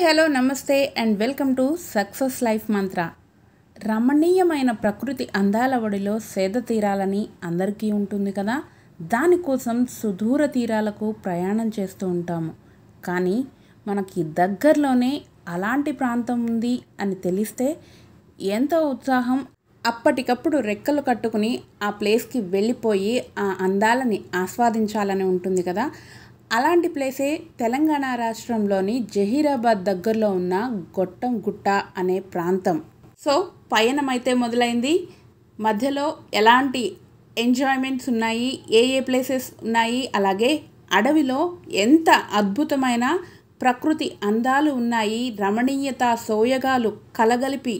hello నమస్తే and welcome to success life Mantra రమణీయమైన ప్రకృతి అందాల ఒడిలో సేద తీరాలని అందరికీ ఉంటుంది కదా దానికోసం సుదూర తీరాలకు ప్రయాణం చేస్తూ ఉంటాము కానీ మనకి దగ్గరలోనే అలాంటి ప్రాంతం ఉంది అని తెలిస్తే ఎంతో ఉత్సాహం అప్పటికప్పుడు రెక్కలు కట్టుకుని ఆ ప్లేస్కి వెళ్ళిపోయి ఆ అందాలని ఆస్వాదించాలని ఉంటుంది కదా అలాంటి ప్లేసే తెలంగాణ రాష్ట్రంలోని జహీరాబాద్ దగ్గరలో ఉన్న గొట్టం గుట్ట అనే ప్రాంతం సో పయనం అయితే మొదలైంది మధ్యలో ఎలాంటి ఎంజాయ్మెంట్స్ ఉన్నాయి ఏ ఏ ప్లేసెస్ ఉన్నాయి అలాగే అడవిలో ఎంత అద్భుతమైన ప్రకృతి అందాలు ఉన్నాయి రమణీయత సోయగాలు కలగలిపి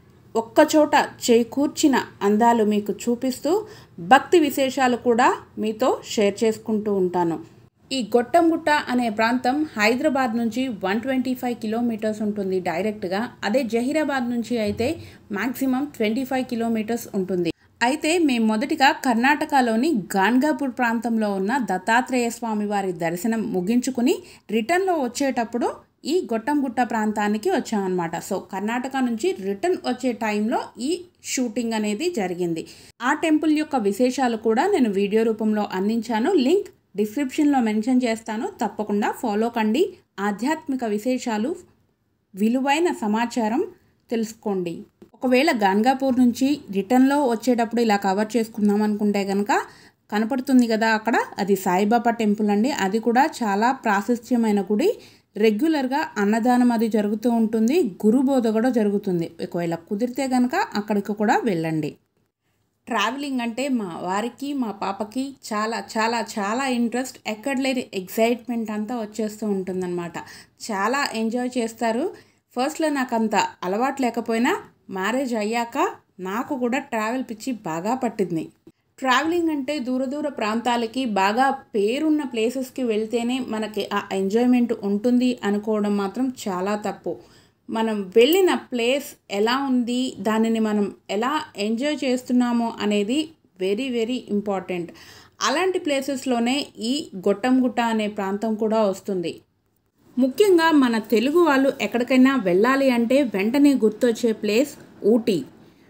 ఒక్కచోట చేకూర్చిన అందాలు మీకు చూపిస్తూ భక్తి విశేషాలు కూడా మీతో షేర్ చేసుకుంటూ ఉంటాను ఈ గొట్టంగుట్ట అనే ప్రాంతం హైదరాబాద్ నుంచి వన్ ట్వంటీ ఫైవ్ కిలోమీటర్స్ ఉంటుంది డైరెక్ట్గా అదే జహీరాబాద్ నుంచి అయితే మ్యాక్సిమం ట్వంటీ ఫైవ్ కిలోమీటర్స్ ఉంటుంది అయితే మేము మొదటిగా కర్ణాటకలోని గాన్గాపూర్ ప్రాంతంలో ఉన్న దత్తాత్రేయ స్వామి వారి దర్శనం ముగించుకుని రిటర్న్లో వచ్చేటప్పుడు ఈ గొట్టంగుట్ట ప్రాంతానికి వచ్చామన్నమాట సో కర్ణాటక నుంచి రిటర్న్ వచ్చే టైంలో ఈ షూటింగ్ అనేది జరిగింది ఆ టెంపుల్ యొక్క విశేషాలు కూడా నేను వీడియో రూపంలో అందించాను లింక్ డిస్క్రిప్షన్లో మెన్షన్ చేస్తాను తప్పకుండా ఫాలో కండి ఆధ్యాత్మిక విశేషాలు విలువైన సమాచారం తెలుసుకోండి ఒకవేళ గాన్గాపూర్ నుంచి రిటర్న్లో వచ్చేటప్పుడు ఇలా కవర్ చేసుకుందాం అనుకుంటే కనుక కనపడుతుంది కదా అక్కడ అది సాయిబాబా టెంపుల్ అండి అది కూడా చాలా ప్రాశస్త్యమైన గుడి రెగ్యులర్గా అన్నదానం అది జరుగుతూ ఉంటుంది గురుబోధ కూడా జరుగుతుంది ఒకవేళ కుదిరితే కనుక అక్కడికి కూడా వెళ్ళండి ట్రావెలింగ్ అంటే మా వారికి మా పాపకి చాలా చాలా చాలా ఇంట్రెస్ట్ ఎక్కడ లేని ఎగ్జైట్మెంట్ అంతా వచ్చేస్తూ ఉంటుందన్నమాట చాలా ఎంజాయ్ చేస్తారు ఫస్ట్లో నాకు అంత అలవాటు లేకపోయినా మ్యారేజ్ అయ్యాక నాకు కూడా ట్రావెల్ పిచ్చి బాగా పట్టింది ట్రావెలింగ్ అంటే దూర దూర ప్రాంతాలకి బాగా పేరున్న ప్లేసెస్కి వెళ్తేనే మనకి ఆ ఎంజాయ్మెంట్ ఉంటుంది అనుకోవడం మాత్రం చాలా తప్పు మనం వెళ్ళిన ప్లేస్ ఎలా ఉంది దానిని మనం ఎలా ఎంజాయ్ చేస్తున్నామో అనేది వెరీ వెరీ ఇంపార్టెంట్ అలాంటి ప్లేసెస్లోనే ఈ గొట్టంగుట్ట అనే ప్రాంతం కూడా వస్తుంది ముఖ్యంగా మన తెలుగు వాళ్ళు ఎక్కడికైనా వెళ్ళాలి అంటే వెంటనే గుర్తొచ్చే ప్లేస్ ఊటీ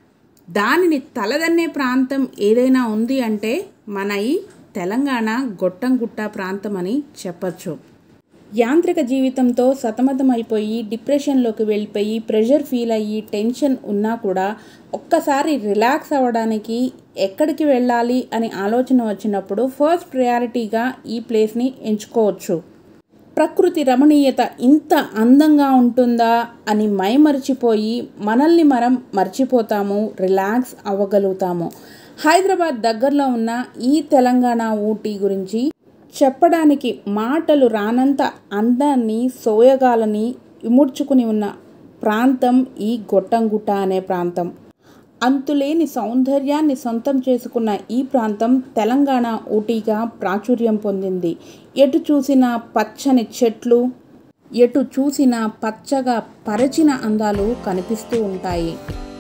దానిని తలదన్నే ప్రాంతం ఏదైనా ఉంది అంటే మన ఈ తెలంగాణ గొట్టంగుట్ట ప్రాంతం అని చెప్పచ్చు యాంత్రిక జీవితంతో సతమతమైపోయి డిప్రెషన్లోకి వెళ్ళిపోయి ప్రెషర్ ఫీల్ అయ్యి టెన్షన్ ఉన్నా కూడా ఒక్కసారి రిలాక్స్ అవ్వడానికి ఎక్కడికి వెళ్ళాలి అని ఆలోచన వచ్చినప్పుడు ఫస్ట్ ప్రయారిటీగా ఈ ప్లేస్ని ఎంచుకోవచ్చు ప్రకృతి రమణీయత ఇంత అందంగా ఉంటుందా అని మైమరిచిపోయి మనల్ని మనం మర్చిపోతాము రిలాక్స్ అవ్వగలుగుతాము హైదరాబాద్ దగ్గరలో ఉన్న ఈ తెలంగాణ ఊటీ గురించి చెప్పడానికి మాటలు రానంత అందాన్ని సోయగాలని ఇముడ్చుకుని ఉన్న ప్రాంతం ఈ గొట్టంగుట్ట అనే ప్రాంతం అంతులేని సౌందర్యాన్ని సొంతం చేసుకున్న ఈ ప్రాంతం తెలంగాణ ఊటీగా ప్రాచుర్యం పొందింది ఎటు చూసిన పచ్చని చెట్లు ఎటు చూసిన పచ్చగా పరచిన అందాలు కనిపిస్తూ ఉంటాయి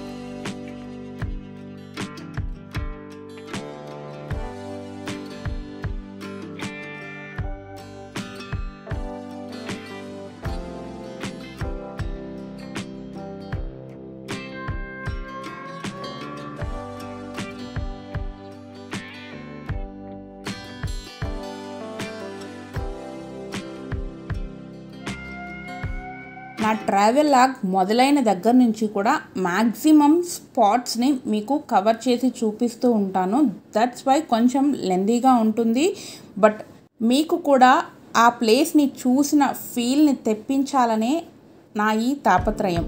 నా ట్రావెల్ లాగ్ మొదలైన దగ్గర నుంచి కూడా మ్యాక్సిమం స్పాట్స్ని మీకు కవర్ చేసి చూపిస్తూ ఉంటాను దట్స్ వై కొంచెం లెందీగా ఉంటుంది బట్ మీకు కూడా ఆ ప్లేస్ని చూసిన ఫీల్ని తెప్పించాలనే నా ఈ తాపత్రయం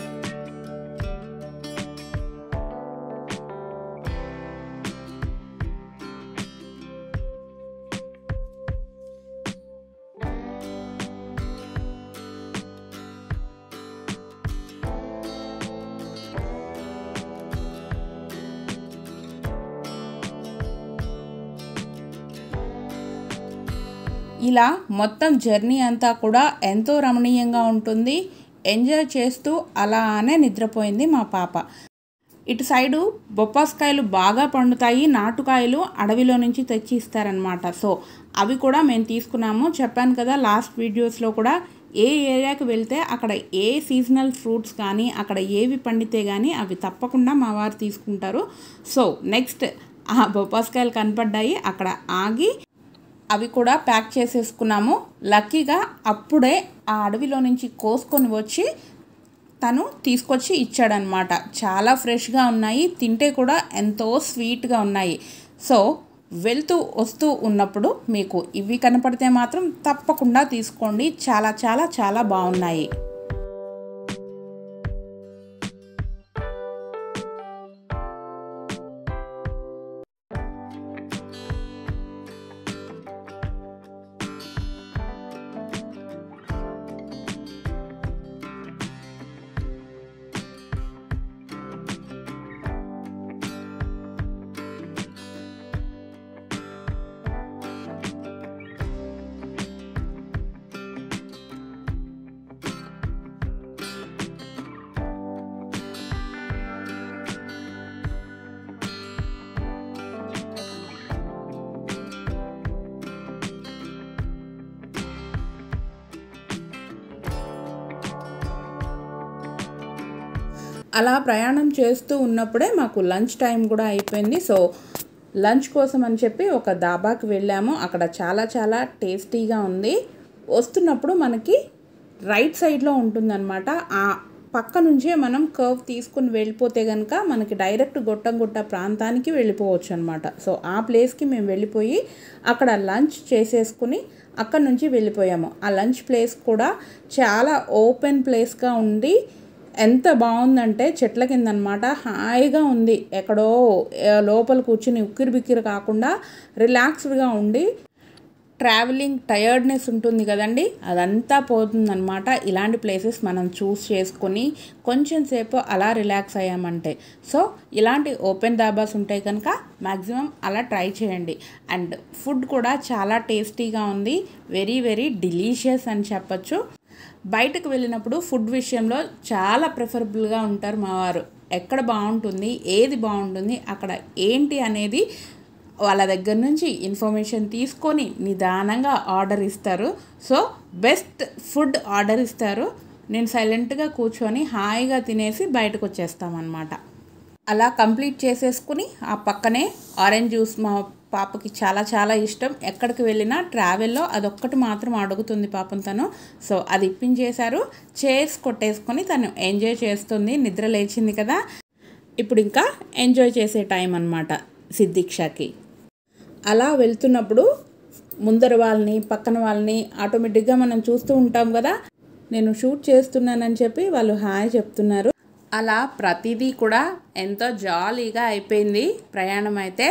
ఇలా మొత్తం జర్నీ అంతా కూడా ఎంతో రమణీయంగా ఉంటుంది ఎంజాయ్ చేస్తూ అలానే నిద్రపోయింది మా పాప ఇటు సైడు బొప్పాస్కాయలు బాగా పండుతాయి నాటుకాయలు అడవిలో నుంచి తెచ్చి ఇస్తారనమాట సో అవి కూడా మేము తీసుకున్నాము చెప్పాను కదా లాస్ట్ వీడియోస్లో కూడా ఏ ఏరియాకి వెళ్తే అక్కడ ఏ సీజనల్ ఫ్రూట్స్ కానీ అక్కడ ఏవి పండితే కానీ అవి తప్పకుండా మా వారు తీసుకుంటారు సో నెక్స్ట్ ఆ బొప్పాస్కాయలు కనపడ్డాయి అక్కడ ఆగి అవి కూడా ప్యాక్ చేసేసుకున్నాము లక్కీగా అప్పుడే ఆ అడవిలో నుంచి కోసుకొని వచ్చి తను తీసుకొచ్చి ఇచ్చాడనమాట చాలా ఫ్రెష్గా ఉన్నాయి తింటే కూడా ఎంతో స్వీట్గా ఉన్నాయి సో వెళ్తూ వస్తూ ఉన్నప్పుడు మీకు ఇవి కనపడితే మాత్రం తప్పకుండా తీసుకోండి చాలా చాలా చాలా బాగున్నాయి అలా ప్రయాణం చేస్తూ ఉన్నప్పుడే మాకు లంచ్ టైం కూడా అయిపోయింది సో లంచ్ కోసం అని చెప్పి ఒక దాబాకి వెళ్ళాము అక్కడ చాలా చాలా టేస్టీగా ఉంది వస్తున్నప్పుడు మనకి రైట్ సైడ్లో ఉంటుందన్నమాట ఆ పక్క నుంచే మనం కర్వ్ తీసుకుని వెళ్ళిపోతే కనుక మనకి డైరెక్ట్ గొట్టంగుట్ట ప్రాంతానికి వెళ్ళిపోవచ్చు అనమాట సో ఆ ప్లేస్కి మేము వెళ్ళిపోయి అక్కడ లంచ్ చేసేసుకుని అక్కడ నుంచి వెళ్ళిపోయాము ఆ లంచ్ ప్లేస్ కూడా చాలా ఓపెన్ ప్లేస్గా ఉండి ఎంత బాగుందంటే చెట్ల కింద అనమాట హాయిగా ఉంది ఎక్కడో ఏ, లోపల కూర్చుని ఉక్కిరి బిక్కిరి కాకుండా రిలాక్స్డ్గా ఉండి ట్రావెలింగ్ టయర్డ్నెస్ ఉంటుంది కదండి అదంతా పోతుందన్నమాట ఇలాంటి ప్లేసెస్ మనం చూస్ చేసుకొని కొంచెం సేపు అలా రిలాక్స్ అయ్యామంటే సో ఇలాంటి ఓపెన్ దాబాస్ ఉంటాయి కనుక మ్యాక్సిమం అలా ట్రై చేయండి అండ్ ఫుడ్ కూడా చాలా టేస్టీగా ఉంది వెరీ వెరీ డిలీషియస్ అని చెప్పచ్చు బయటకు వెళ్ళినప్పుడు ఫుడ్ విషయంలో చాలా ప్రిఫరబుల్గా ఉంటారు మా వారు ఎక్కడ బాగుంటుంది ఏది బాగుంటుంది అక్కడ ఏంటి అనేది వాళ్ళ దగ్గర నుంచి ఇన్ఫర్మేషన్ తీసుకొని నిదానంగా ఆర్డర్ ఇస్తారు సో బెస్ట్ ఫుడ్ ఆర్డర్ ఇస్తారు నేను సైలెంట్గా కూర్చొని హాయిగా తినేసి బయటకు వచ్చేస్తామన్నమాట అలా కంప్లీట్ చేసేసుకుని ఆ పక్కనే ఆరెంజ్ జ్యూస్ మా పాపకి చాలా చాలా ఇష్టం ఎక్కడికి వెళ్ళినా ట్రావెల్లో అదొక్కటి మాత్రం అడుగుతుంది పాపం తను సో అది ఇప్పించేశారు చైర్స్ కొట్టేసుకొని తను ఎంజాయ్ చేస్తుంది నిద్ర లేచింది కదా ఇప్పుడు ఇంకా ఎంజాయ్ చేసే టైం అనమాట సిద్దిక్షాకి అలా వెళ్తున్నప్పుడు ముందర వాళ్ళని పక్కన వాళ్ళని ఆటోమేటిక్గా మనం చూస్తూ ఉంటాం కదా నేను షూట్ చేస్తున్నానని చెప్పి వాళ్ళు హాయ్ చెప్తున్నారు అలా ప్రతిదీ కూడా ఎంతో జాలీగా అయిపోయింది ప్రయాణం అయితే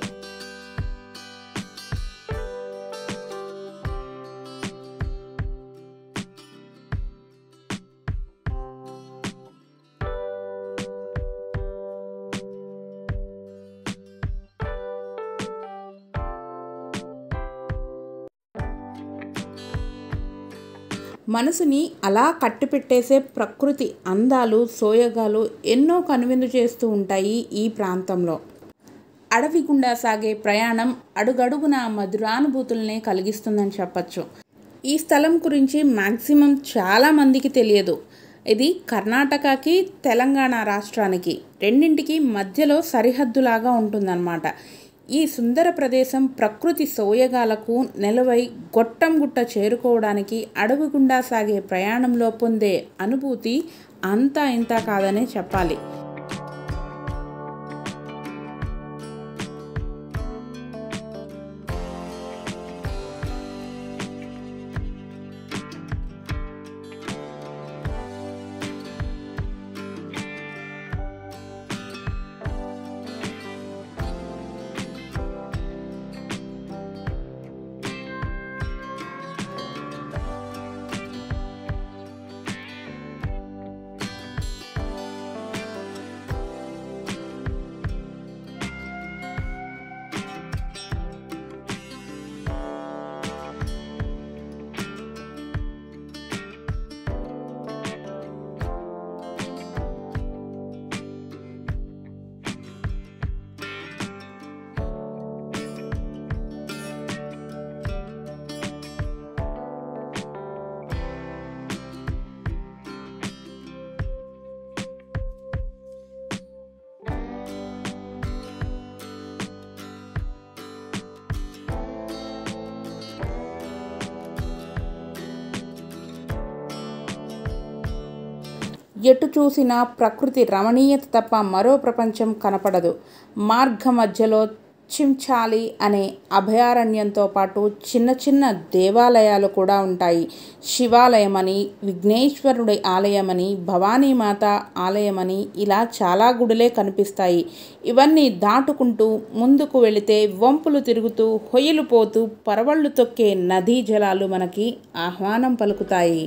మనసుని అలా కట్టిపెట్టేసే ప్రకృతి అందాలు సోయగాలు ఎన్నో కనువిందు చేస్తూ ఉంటాయి ఈ ప్రాంతంలో అడవి గుండా సాగే ప్రయాణం అడుగడుగున మధురానుభూతుల్ని కలిగిస్తుందని చెప్పచ్చు ఈ స్థలం గురించి మ్యాక్సిమం చాలామందికి తెలియదు ఇది కర్ణాటకకి తెలంగాణ రాష్ట్రానికి రెండింటికి మధ్యలో సరిహద్దులాగా ఉంటుందన్నమాట ఈ సుందర ప్రదేశం ప్రకృతి సోయగాలకు నెలవై గొట్టం గుట్ట చేరుకోవడానికి అడవి గుండా సాగే ప్రయాణంలో పొందే అనుభూతి అంతా ఇంత కాదనే చెప్పాలి ఎటు చూసినా ప్రకృతి రమణీయత తప్ప మరో ప్రపంచం కనపడదు మార్గ మధ్యలో చించాలి అనే అభయారణ్యంతో పాటు చిన్న చిన్న దేవాలయాలు కూడా ఉంటాయి శివాలయమని విఘ్నేశ్వరుడి ఆలయమని భవానీమాత ఆలయమని ఇలా చాలా గుడులే కనిపిస్తాయి ఇవన్నీ దాటుకుంటూ ముందుకు వెళితే వంపులు తిరుగుతూ హొయ్యలు పోతూ పరవళ్ళు తొక్కే నదీ జలాలు మనకి ఆహ్వానం పలుకుతాయి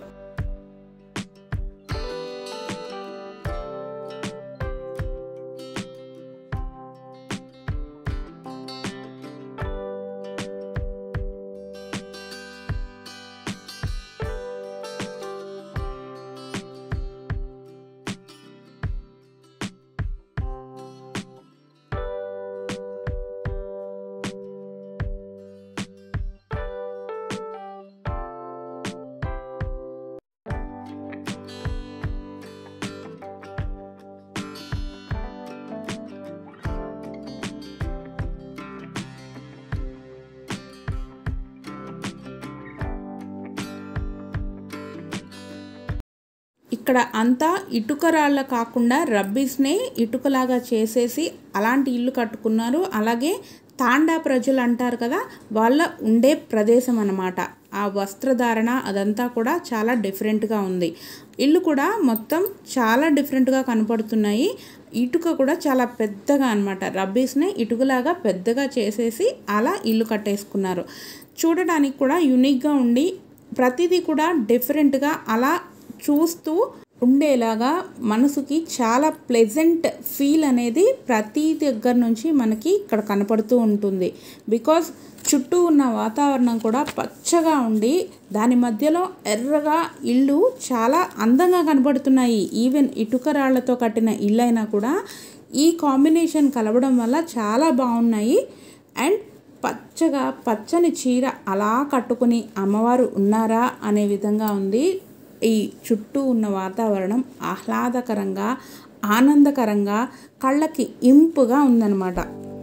ఇక్కడ అంతా ఇటుక రాళ్ళ కాకుండా రబ్బీస్నే ఇటుకలాగా చేసేసి అలాంటి ఇల్లు కట్టుకున్నారు అలాగే తాండా ప్రజలు అంటారు కదా వాళ్ళ ఉండే ప్రదేశం అన్నమాట ఆ వస్త్రధారణ అదంతా కూడా చాలా డిఫరెంట్గా ఉంది ఇల్లు కూడా మొత్తం చాలా డిఫరెంట్గా కనపడుతున్నాయి ఇటుక కూడా చాలా పెద్దగా అనమాట రబ్బీస్ని ఇటుకలాగా పెద్దగా చేసేసి అలా ఇల్లు కట్టేసుకున్నారు చూడడానికి కూడా యునిక్గా ఉండి ప్రతిదీ కూడా డిఫరెంట్గా అలా చూస్తూ ఉండేలాగా మనసుకి చాలా ప్లెజెంట్ ఫీల్ అనేది ప్రతి దగ్గర నుంచి మనకి ఇక్కడ కనపడుతూ ఉంటుంది బికాస్ చుట్టూ ఉన్న వాతావరణం కూడా పచ్చగా ఉండి దాని మధ్యలో ఎర్రగా ఇళ్ళు చాలా అందంగా కనపడుతున్నాయి ఈవెన్ ఇటుక రాళ్లతో కట్టిన ఇల్లు అయినా కూడా ఈ కాంబినేషన్ కలవడం వల్ల చాలా బాగున్నాయి అండ్ పచ్చగా పచ్చని చీర అలా కట్టుకుని అమ్మవారు ఉన్నారా అనే విధంగా ఉంది ఈ చుట్టూ ఉన్న వాతావరణం ఆహ్లాదకరంగా ఆనందకరంగా కళ్ళకి ఇంపుగా ఉందన్నమాట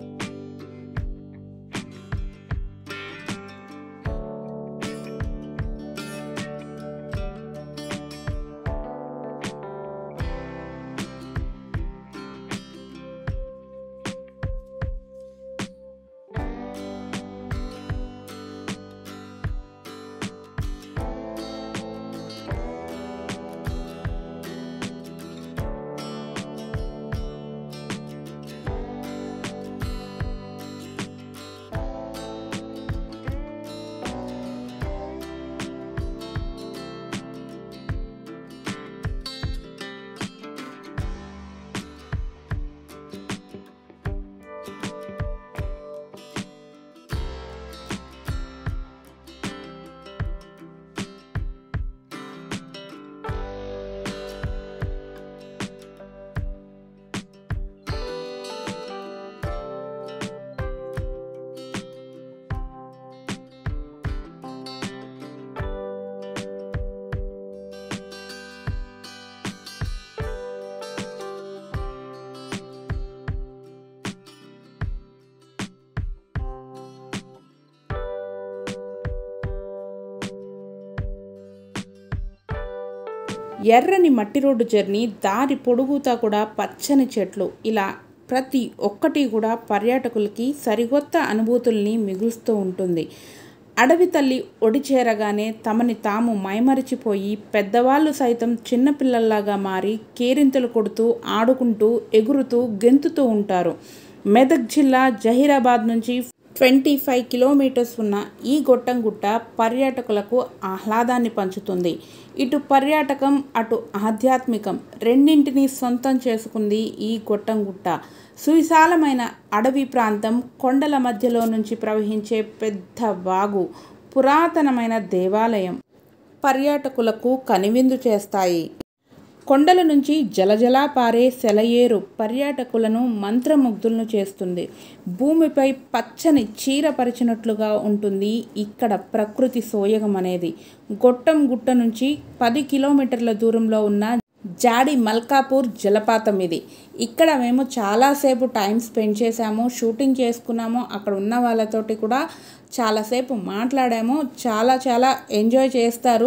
ఎర్రని మట్టి రోడ్డు జర్నీ దారి పొడుగుతా కూడా పచ్చని చెట్లు ఇలా ప్రతి ఒక్కటి కూడా పర్యాటకులకి సరికొత్త అనుభూతుల్ని మిగులుస్తూ ఉంటుంది అడవి తల్లి ఒడి చేరగానే తమని తాము మైమరిచిపోయి పెద్దవాళ్ళు సైతం చిన్నపిల్లల్లాగా మారి కేరింతలు కొడుతూ ఆడుకుంటూ ఎగురుతూ గెంతుతూ ఉంటారు మెదక్ జిల్లా జహీరాబాద్ నుంచి ట్వంటీ ఫైవ్ కిలోమీటర్స్ ఉన్న ఈ గొట్టంగుట్ట పర్యాటకులకు ఆహ్లాదాన్ని పంచుతుంది ఇటు పర్యాటకం అటు ఆధ్యాత్మికం రెండింటినీ సొంతం చేసుకుంది ఈ గొట్టంగుట్ట సువిశాలమైన అడవి ప్రాంతం కొండల మధ్యలో నుంచి ప్రవహించే పెద్ద వాగు పురాతనమైన దేవాలయం పర్యాటకులకు కనివిందు చేస్తాయి కొండల నుంచి జలజలా పారే సెలయేరు పర్యాటకులను మంత్రముగ్ధులను చేస్తుంది భూమిపై పచ్చని చీర పరిచినట్లుగా ఉంటుంది ఇక్కడ ప్రకృతి సోయగం అనేది గొట్టం గుట్ట నుంచి పది కిలోమీటర్ల దూరంలో ఉన్న జాడి మల్కాపూర్ జలపాతం ఇది ఇక్కడ మేము చాలాసేపు టైం స్పెండ్ చేసాము షూటింగ్ చేసుకున్నాము అక్కడ ఉన్న వాళ్ళతోటి కూడా చాలాసేపు మాట్లాడాము చాలా చాలా ఎంజాయ్ చేస్తారు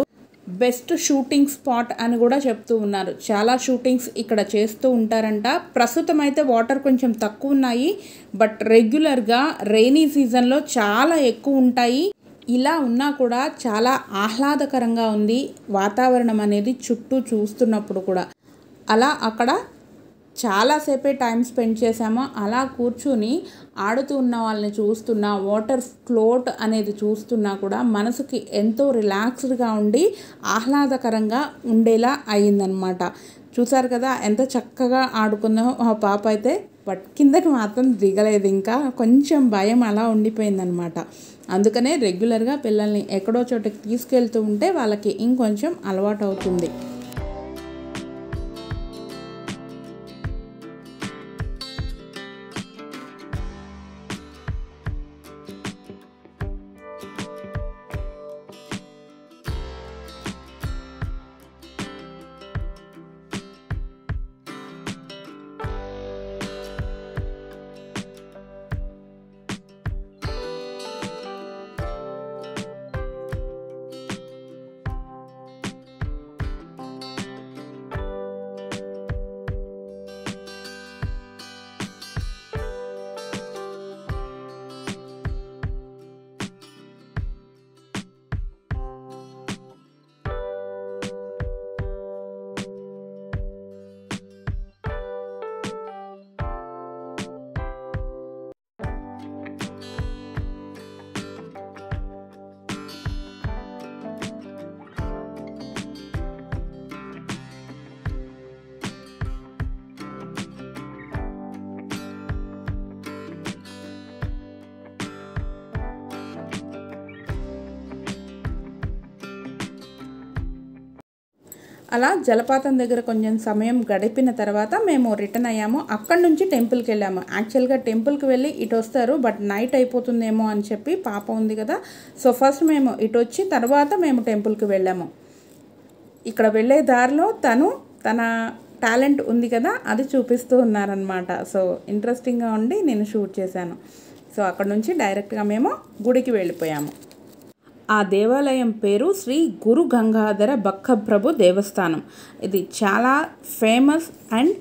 బెస్ట్ షూటింగ్ స్పాట్ అని కూడా చెప్తూ ఉన్నారు చాలా షూటింగ్స్ ఇక్కడ చేస్తూ ఉంటారంట ప్రస్తుతం అయితే వాటర్ కొంచెం తక్కువ ఉన్నాయి బట్ రెగ్యులర్గా రైనీ సీజన్లో చాలా ఎక్కువ ఉంటాయి ఇలా ఉన్నా కూడా చాలా ఆహ్లాదకరంగా ఉంది వాతావరణం అనేది చుట్టూ చూస్తున్నప్పుడు కూడా అలా అక్కడ చాలాసేపే టైం స్పెండ్ చేసాము అలా కూర్చుని ఆడుతూ ఉన్న వాళ్ళని చూస్తున్నా వాటర్ ఫ్లోట్ అనేది చూస్తున్నా కూడా మనసుకి ఎంతో రిలాక్స్డ్గా ఉండి ఆహ్లాదకరంగా ఉండేలా అయ్యిందనమాట చూసారు కదా ఎంత చక్కగా ఆడుకుందో ఆ పాప అయితే బట్ కిందకి మాత్రం దిగలేదు ఇంకా కొంచెం భయం అలా ఉండిపోయిందనమాట అందుకనే రెగ్యులర్గా పిల్లల్ని ఎక్కడో చోటకి తీసుకెళ్తూ ఉంటే వాళ్ళకి ఇంకొంచెం అలవాటు అవుతుంది అలా జలపాతం దగ్గర కొంచెం సమయం గడిపిన తర్వాత మేము రిటర్న్ అయ్యాము అక్కడి నుంచి టెంపుల్కి వెళ్ళాము యాక్చువల్గా టెంపుల్కి వెళ్ళి ఇటు వస్తారు బట్ నైట్ అయిపోతుందేమో అని చెప్పి పాప ఉంది కదా సో ఫస్ట్ మేము ఇటు వచ్చి తర్వాత మేము టెంపుల్కి వెళ్ళాము ఇక్కడ వెళ్ళే దారిలో తను తన టాలెంట్ ఉంది కదా అది చూపిస్తూ ఉన్నారనమాట సో ఇంట్రెస్టింగ్గా ఉండి నేను షూట్ చేశాను సో అక్కడ నుంచి డైరెక్ట్గా మేము గుడికి వెళ్ళిపోయాము ఆ దేవాలయం పేరు శ్రీ గురు గంగాధర బక్కప్రభు దేవస్థానం ఇది చాలా ఫేమస్ అండ్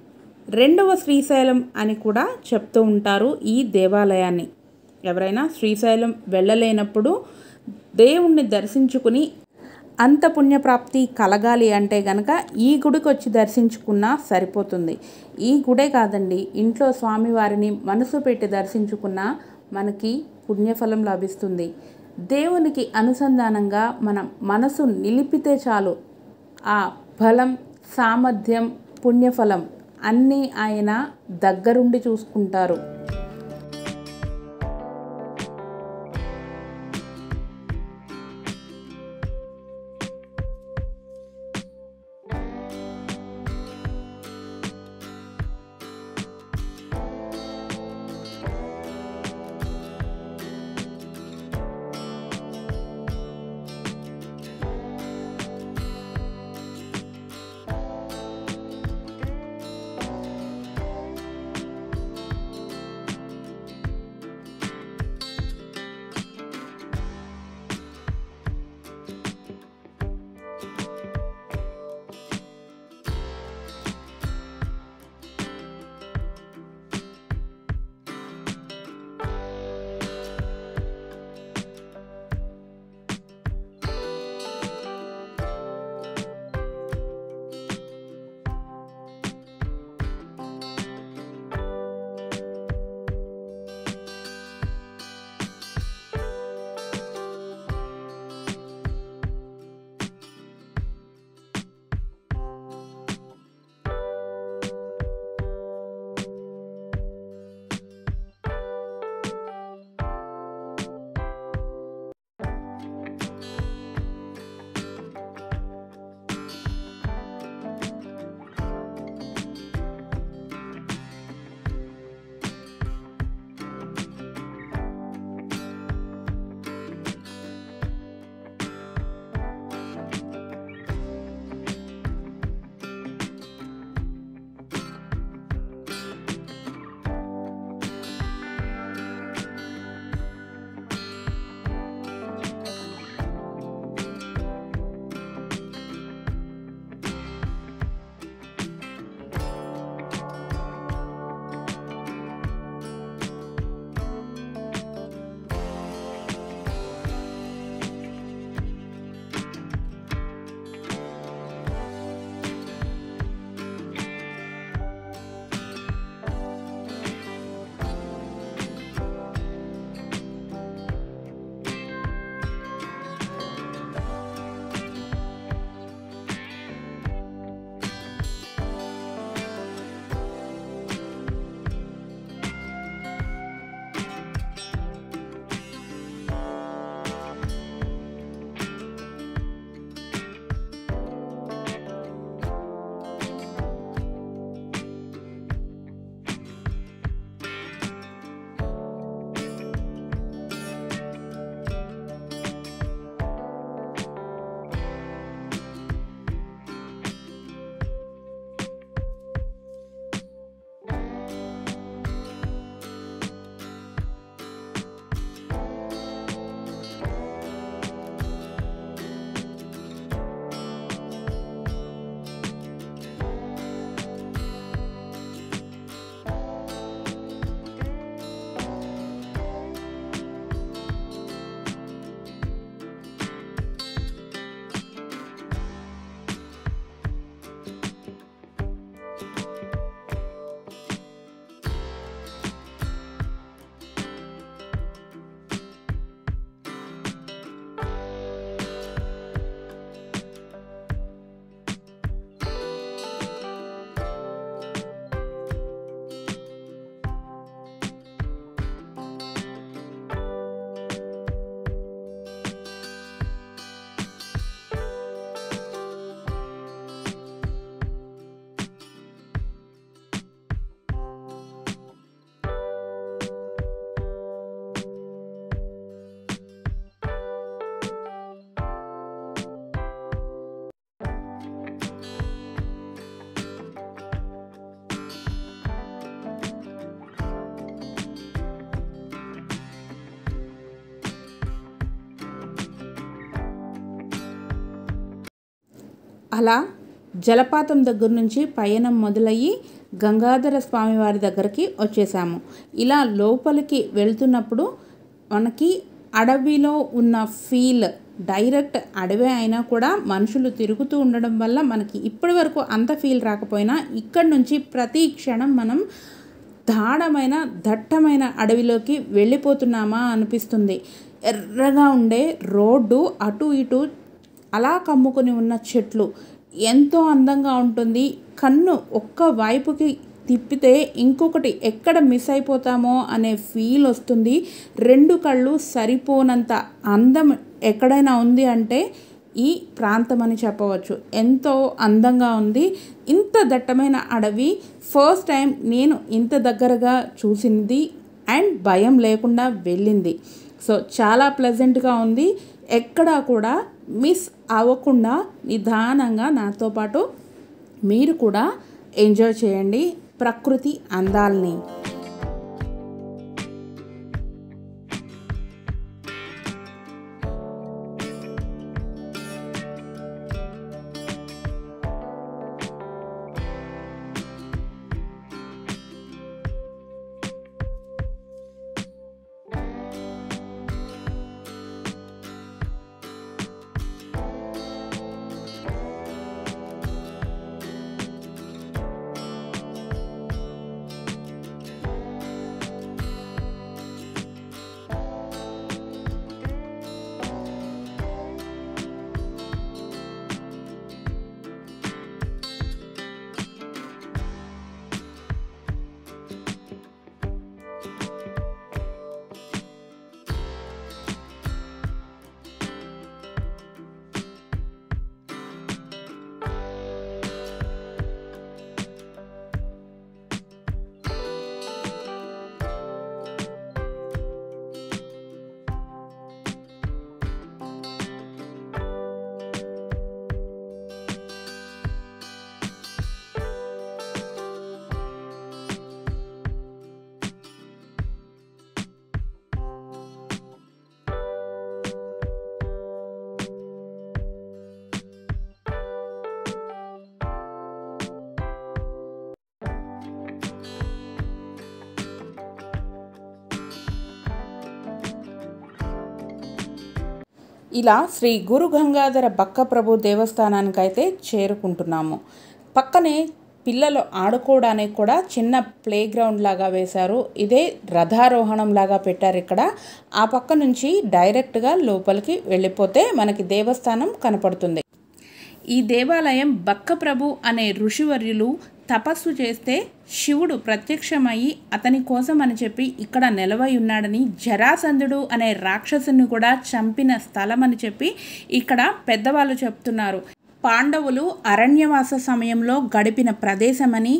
రెండవ శ్రీశైలం అని కూడా చెప్తూ ఉంటారు ఈ దేవాలయాన్ని ఎవరైనా శ్రీశైలం వెళ్ళలేనప్పుడు దేవుణ్ణి దర్శించుకుని అంత పుణ్యప్రాప్తి కలగాలి అంటే గనక ఈ గుడికి వచ్చి దర్శించుకున్నా సరిపోతుంది ఈ గుడే కాదండి ఇంట్లో స్వామివారిని మనసు పెట్టి దర్శించుకున్నా మనకి పుణ్యఫలం లభిస్తుంది దేవునికి అనుసంధానంగా మనం మనసు నిలిపితే చాలు ఆ ఫలం సామర్థ్యం పుణ్యఫలం అన్నీ ఆయన దగ్గరుండి చూసుకుంటారు అలా జలపాతం దగ్గర నుంచి పయనం మొదలయ్యి గంగాధర స్వామి వారి దగ్గరికి వచ్చేసాము ఇలా లోపలికి వెళ్తున్నప్పుడు మనకి అడవిలో ఉన్న ఫీల్ డైరెక్ట్ అడవి అయినా కూడా మనుషులు తిరుగుతూ ఉండడం వల్ల మనకి ఇప్పటి వరకు అంత ఫీల్ రాకపోయినా ఇక్కడ నుంచి ప్రతి క్షణం మనం దాఢమైన దట్టమైన అడవిలోకి వెళ్ళిపోతున్నామా అనిపిస్తుంది ఎర్రగా ఉండే రోడ్డు అటు ఇటు అలా కమ్ముకొని ఉన్న చెట్లు ఎంతో అందంగా ఉంటుంది కన్ను ఒక్క వైపుకి తిప్పితే ఇంకొకటి ఎక్కడ మిస్ అయిపోతామో అనే ఫీల్ వస్తుంది రెండు కళ్ళు సరిపోనంత అందం ఎక్కడైనా ఉంది అంటే ఈ ప్రాంతం అని చెప్పవచ్చు ఎంతో అందంగా ఉంది ఇంత దట్టమైన అడవి ఫస్ట్ టైం నేను ఇంత దగ్గరగా చూసింది అండ్ భయం లేకుండా వెళ్ళింది సో చాలా ప్లెజెంట్గా ఉంది ఎక్కడా కూడా మిస్ అవ్వకుండా నిదానంగా నాతో పాటు మీరు కూడా ఎంజాయ్ చేయండి ప్రకృతి అందాల్ని ఇలా శ్రీ గురు గంగాధర బక్క ప్రభు దేవస్థానానికైతే చేరుకుంటున్నాము పక్కనే పిల్లలు ఆడుకోవడానికి కూడా చిన్న ప్లే గ్రౌండ్ లాగా వేశారు ఇదే రథారోహణం లాగా పెట్టారు ఇక్కడ ఆ పక్క నుంచి డైరెక్ట్గా లోపలికి వెళ్ళిపోతే మనకి దేవస్థానం కనపడుతుంది ఈ దేవాలయం బక్క ప్రభు అనే ఋషివర్యులు తపస్సు చేస్తే శివుడు ప్రత్యక్షమయ్యి అతని కోసం అని చెప్పి ఇక్కడ నిలవై ఉన్నాడని జరాసంధుడు అనే రాక్షసుని కూడా చంపిన స్థలం అని చెప్పి ఇక్కడ పెద్దవాళ్ళు చెప్తున్నారు పాండవులు అరణ్యవాస సమయంలో గడిపిన ప్రదేశమని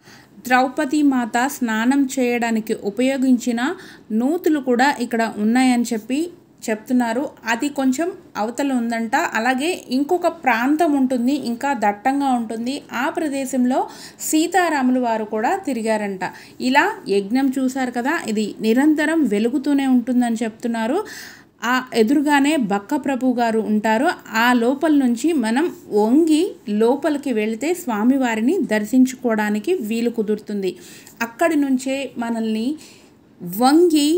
ద్రౌపది మాత స్నానం చేయడానికి ఉపయోగించిన నూతులు కూడా ఇక్కడ ఉన్నాయని చెప్పి చెప్తున్నారు అది కొంచెం అవతల ఉందంట అలాగే ఇంకొక ప్రాంతం ఉంటుంది ఇంకా దట్టంగా ఉంటుంది ఆ ప్రదేశంలో సీతారాములు వారు కూడా తిరిగారంట ఇలా యజ్ఞం చూశారు కదా ఇది నిరంతరం వెలుగుతూనే ఉంటుందని చెప్తున్నారు ఆ ఎదురుగానే బక్క ప్రభు గారు ఉంటారు ఆ లోపల నుంచి మనం వంగి లోపలికి వెళితే స్వామివారిని దర్శించుకోవడానికి వీలు కుదురుతుంది అక్కడి నుంచే మనల్ని వంగి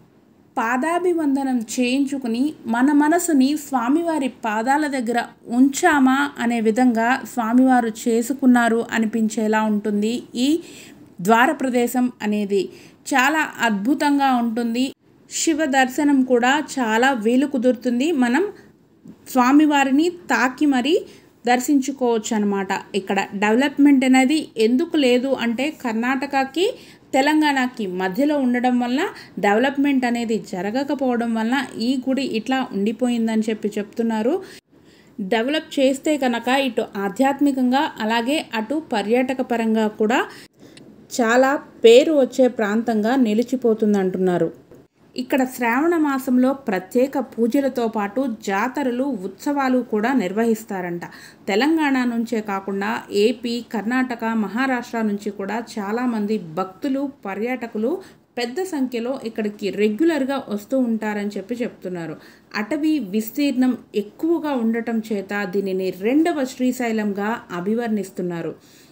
పాదాభివందనం చేయించుకుని మన మనసుని స్వామివారి పాదాల దగ్గర ఉంచామా అనే విధంగా స్వామివారు చేసుకున్నారు అనిపించేలా ఉంటుంది ఈ ద్వార ప్రదేశం అనేది చాలా అద్భుతంగా ఉంటుంది శివ దర్శనం కూడా చాలా వీలు కుదురుతుంది మనం స్వామివారిని తాకి మరీ దర్శించుకోవచ్చు అనమాట ఇక్కడ డెవలప్మెంట్ అనేది ఎందుకు లేదు అంటే కర్ణాటకకి తెలంగాణకి మధ్యలో ఉండడం వల్ల డెవలప్మెంట్ అనేది జరగకపోవడం వల్ల ఈ గుడి ఇట్లా ఉండిపోయిందని చెప్పి చెప్తున్నారు డెవలప్ చేస్తే కనుక ఇటు ఆధ్యాత్మికంగా అలాగే అటు పర్యాటక పరంగా కూడా చాలా పేరు వచ్చే ప్రాంతంగా నిలిచిపోతుంది అంటున్నారు ఇక్కడ శ్రావణ మాసంలో ప్రత్యేక పూజలతో పాటు జాతరలు ఉత్సవాలు కూడా నిర్వహిస్తారంట తెలంగాణ నుంచే కాకుండా ఏపీ కర్ణాటక మహారాష్ట్ర నుంచి కూడా చాలామంది భక్తులు పర్యాటకులు పెద్ద సంఖ్యలో ఇక్కడికి రెగ్యులర్గా వస్తూ ఉంటారని చెప్పి చెప్తున్నారు అటవీ విస్తీర్ణం ఎక్కువగా ఉండటం చేత దీనిని రెండవ శ్రీశైలంగా అభివర్ణిస్తున్నారు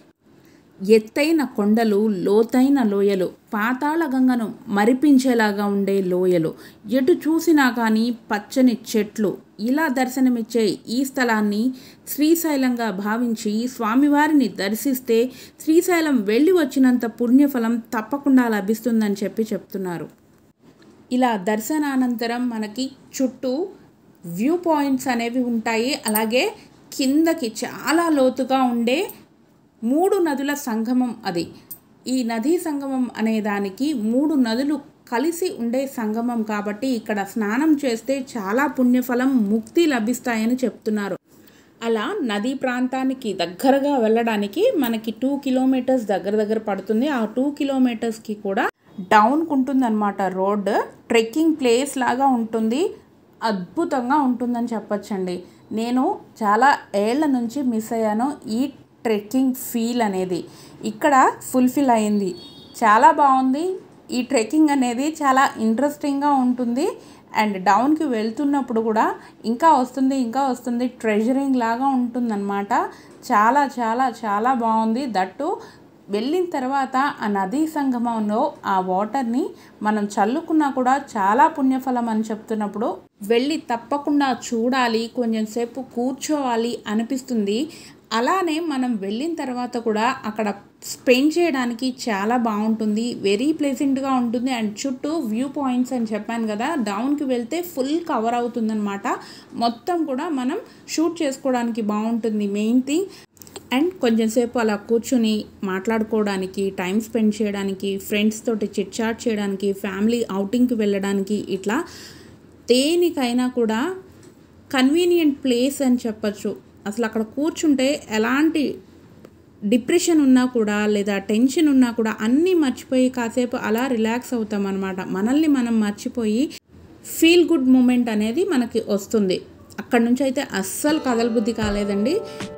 ఎత్తైన కొండలు లోతైన లోయలు పాతాళ గంగను మరిపించేలాగా ఉండే లోయలు ఎటు చూసినా కానీ పచ్చని చెట్లు ఇలా దర్శనమిచ్చే ఈ స్థలాన్ని శ్రీశైలంగా భావించి స్వామివారిని దర్శిస్తే శ్రీశైలం వెళ్ళి వచ్చినంత పుణ్యఫలం తప్పకుండా లభిస్తుందని చెప్పి చెప్తున్నారు ఇలా దర్శనానంతరం మనకి చుట్టూ వ్యూ పాయింట్స్ అనేవి ఉంటాయి అలాగే కిందకి చాలా లోతుగా ఉండే మూడు నదుల సంగమం అది ఈ నదీ సంగమం అనే దానికి మూడు నదులు కలిసి ఉండే సంగమం కాబట్టి ఇక్కడ స్నానం చేస్తే చాలా పుణ్యఫలం ముక్తి లభిస్తాయని చెప్తున్నారు అలా నదీ ప్రాంతానికి దగ్గరగా వెళ్ళడానికి మనకి టూ కిలోమీటర్స్ దగ్గర దగ్గర పడుతుంది ఆ టూ కిలోమీటర్స్కి కూడా డౌన్కి ఉంటుందన్నమాట రోడ్ ట్రెక్కింగ్ ప్లేస్ లాగా ఉంటుంది అద్భుతంగా ఉంటుందని చెప్పొచ్చండి నేను చాలా ఏళ్ల నుంచి మిస్ అయ్యాను ఈ ట్రెక్కింగ్ ఫీల్ అనేది ఇక్కడ ఫుల్ఫిల్ అయింది చాలా బాగుంది ఈ ట్రెక్కింగ్ అనేది చాలా ఇంట్రెస్టింగ్గా ఉంటుంది అండ్ డౌన్కి వెళ్తున్నప్పుడు కూడా ఇంకా వస్తుంది ఇంకా వస్తుంది ట్రెజరింగ్ లాగా ఉంటుందన్నమాట చాలా చాలా చాలా బాగుంది దట్టు వెళ్ళిన తర్వాత ఆ నదీ సంగమంలో ఆ వాటర్ని మనం చల్లుకున్నా కూడా చాలా పుణ్యఫలం అని చెప్తున్నప్పుడు వెళ్ళి తప్పకుండా చూడాలి కొంచెం సేపు కూర్చోవాలి అనిపిస్తుంది అలానే మనం వెళ్ళిన తర్వాత కూడా అక్కడ స్పెండ్ చేయడానికి చాలా బాగుంటుంది వెరీ ప్లెజెంట్గా ఉంటుంది అండ్ చుట్టూ వ్యూ పాయింట్స్ అని చెప్పాను కదా డౌన్కి వెళ్తే ఫుల్ కవర్ అవుతుందన్నమాట మొత్తం కూడా మనం షూట్ చేసుకోవడానికి బాగుంటుంది మెయిన్ థింగ్ అండ్ కొంచెం సేపు అలా కూర్చుని మాట్లాడుకోవడానికి టైం స్పెండ్ చేయడానికి ఫ్రెండ్స్ తోటి చిట్ చాట్ చేయడానికి ఫ్యామిలీ అవుటింగ్కి వెళ్ళడానికి ఇట్లా దేనికైనా కూడా కన్వీనియంట్ ప్లేస్ అని చెప్పచ్చు అసలు అక్కడ కూర్చుంటే ఎలాంటి డిప్రెషన్ ఉన్నా కూడా లేదా టెన్షన్ ఉన్నా కూడా అన్నీ మర్చిపోయి కాసేపు అలా రిలాక్స్ అవుతాం అనమాట మనల్ని మనం మర్చిపోయి ఫీల్ గుడ్ మూమెంట్ అనేది మనకి వస్తుంది అక్కడ నుంచి అయితే అస్సలు కదలబుద్ధి కాలేదండి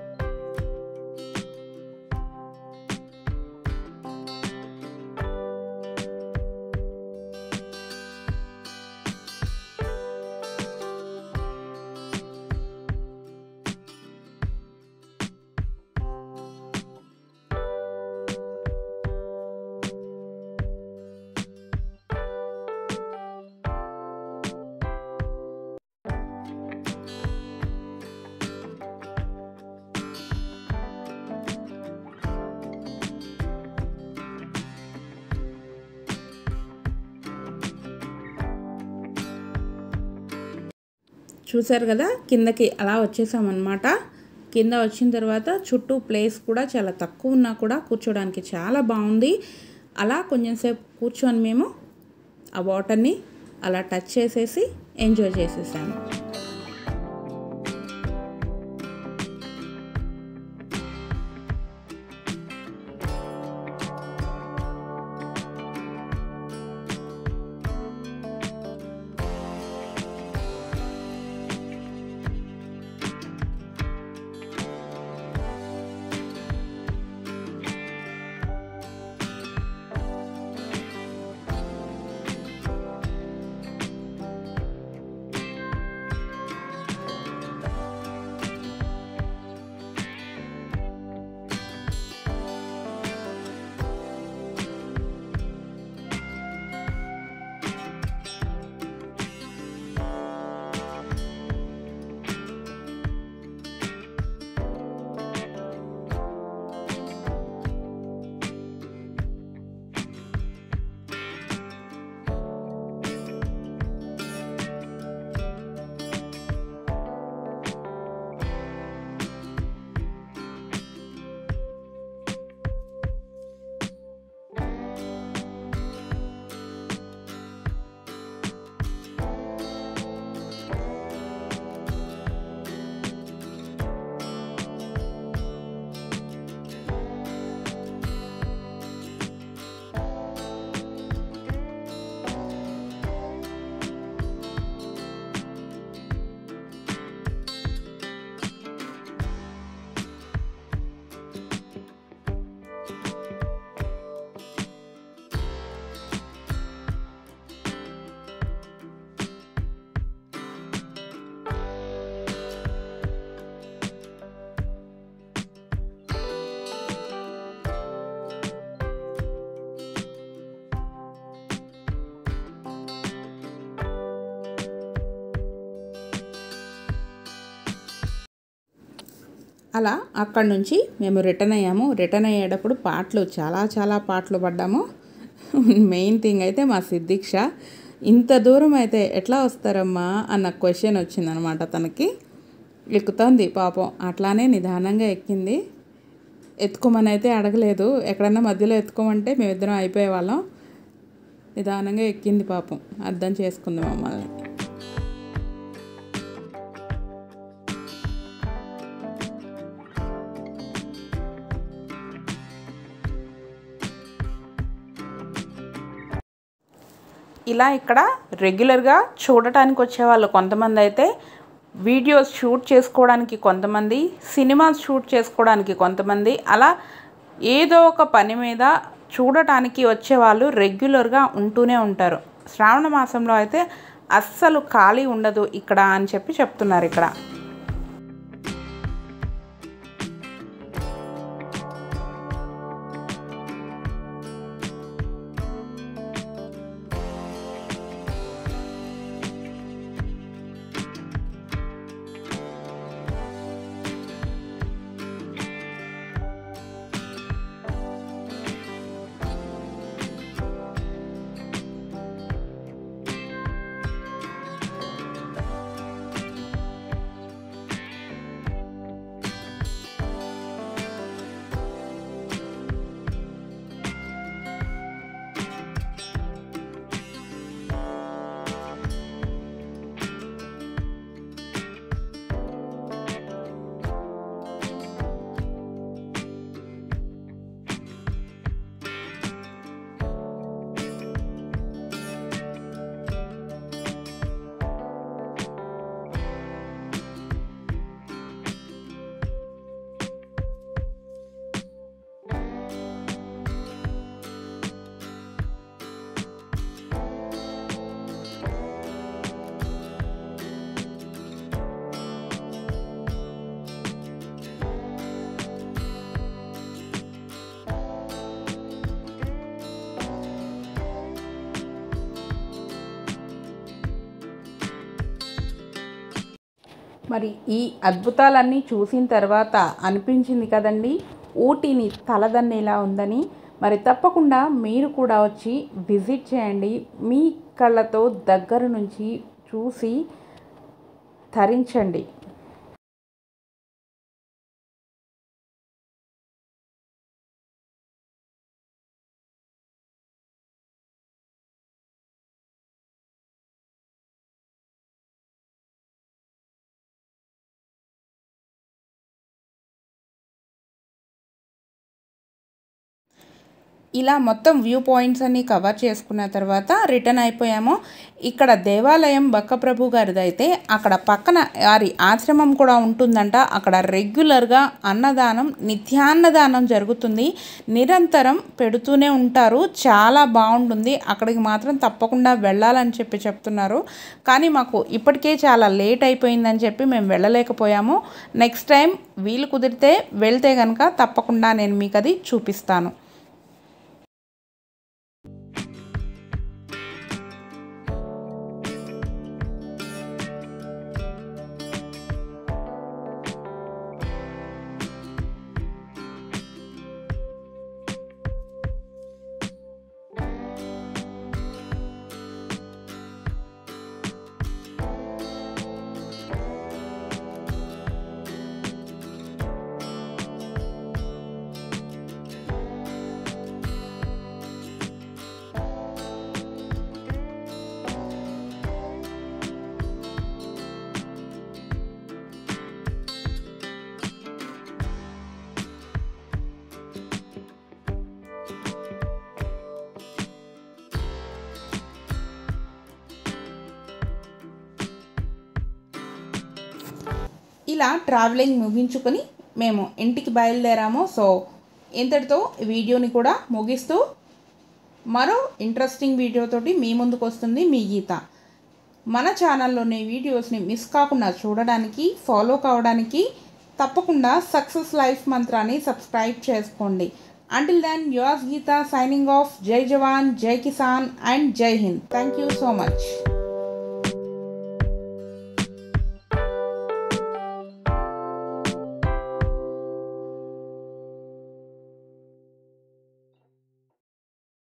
చూసారు కదా కిందకి అలా వచ్చేసామన్నమాట కింద వచ్చిన తర్వాత చుట్టూ ప్లేస్ కూడా చాలా తక్కువ ఉన్నా కూడా కూర్చోడానికి చాలా బాగుంది అలా కొంచెం సేపు కూర్చొని మేము ఆ వాటర్ని అలా టచ్ చేసేసి ఎంజాయ్ చేసేసాము అలా అక్కడి నుంచి మేము రిటర్న్ అయ్యాము రిటర్న్ అయ్యేటప్పుడు పాటలు చాలా చాలా పాటలు పడ్డాము మెయిన్ థింగ్ అయితే మా సిద్దిక్ష ఇంత దూరం అయితే ఎట్లా వస్తారమ్మా అన్న క్వశ్చన్ వచ్చిందనమాట తనకి ఎక్కుతోంది పాపం అట్లానే నిదానంగా ఎక్కింది ఎత్తుకోమని అయితే అడగలేదు ఎక్కడన్నా మధ్యలో ఎత్తుకోమంటే మేమిద్దరం అయిపోయే వాళ్ళం నిదానంగా ఎక్కింది పాపం అర్థం చేసుకుంది మమ్మల్ని ఇలా ఇక్కడ రెగ్యులర్గా చూడటానికి వచ్చేవాళ్ళు కొంతమంది అయితే వీడియోస్ షూట్ చేసుకోవడానికి కొంతమంది సినిమాస్ షూట్ చేసుకోవడానికి కొంతమంది అలా ఏదో ఒక పని మీద చూడటానికి వచ్చేవాళ్ళు రెగ్యులర్గా ఉంటూనే ఉంటారు శ్రావణ మాసంలో అయితే అస్సలు ఖాళీ ఉండదు ఇక్కడ అని చెప్పి చెప్తున్నారు ఇక్కడ మరి ఈ అద్భుతాలన్నీ చూసిన తర్వాత అనిపించింది కదండి ఊటీని తలదన్నేలా ఉందని మరి తప్పకుండా మీరు కూడా వచ్చి విజిట్ చేయండి మీ కళ్ళతో దగ్గర నుంచి చూసి తరించండి ఇలా మొత్తం వ్యూ పాయింట్స్ అన్ని కవర్ చేసుకున్న తర్వాత రిటర్న్ అయిపోయాము ఇక్కడ దేవాలయం బక్కప్రభు గారిది అయితే అక్కడ పక్కన వారి ఆశ్రమం కూడా ఉంటుందంట అక్కడ రెగ్యులర్గా అన్నదానం నిత్యాన్నదానం జరుగుతుంది నిరంతరం పెడుతూనే ఉంటారు చాలా బాగుంటుంది అక్కడికి మాత్రం తప్పకుండా వెళ్ళాలని చెప్పి చెప్తున్నారు కానీ మాకు ఇప్పటికే చాలా లేట్ అయిపోయిందని చెప్పి మేము వెళ్ళలేకపోయాము నెక్స్ట్ టైం వీలు కుదిరితే వెళ్తే కనుక తప్పకుండా నేను మీకు అది చూపిస్తాను ఇలా ట్రావెలింగ్ ముగించుకొని మేము ఇంటికి బయలుదేరాము సో ఇంతటితో వీడియోని కూడా ముగిస్తూ మరో ఇంట్రెస్టింగ్ వీడియోతోటి మీ ముందుకు వస్తుంది మీ గీత మన ఛానల్లోని వీడియోస్ని మిస్ కాకుండా చూడడానికి ఫాలో కావడానికి తప్పకుండా సక్సెస్ లైఫ్ మంత్రాన్ని సబ్స్క్రైబ్ చేసుకోండి until then yours Geetha signing off Jai Jawan Jai Kisan and Jai Hind thank you so much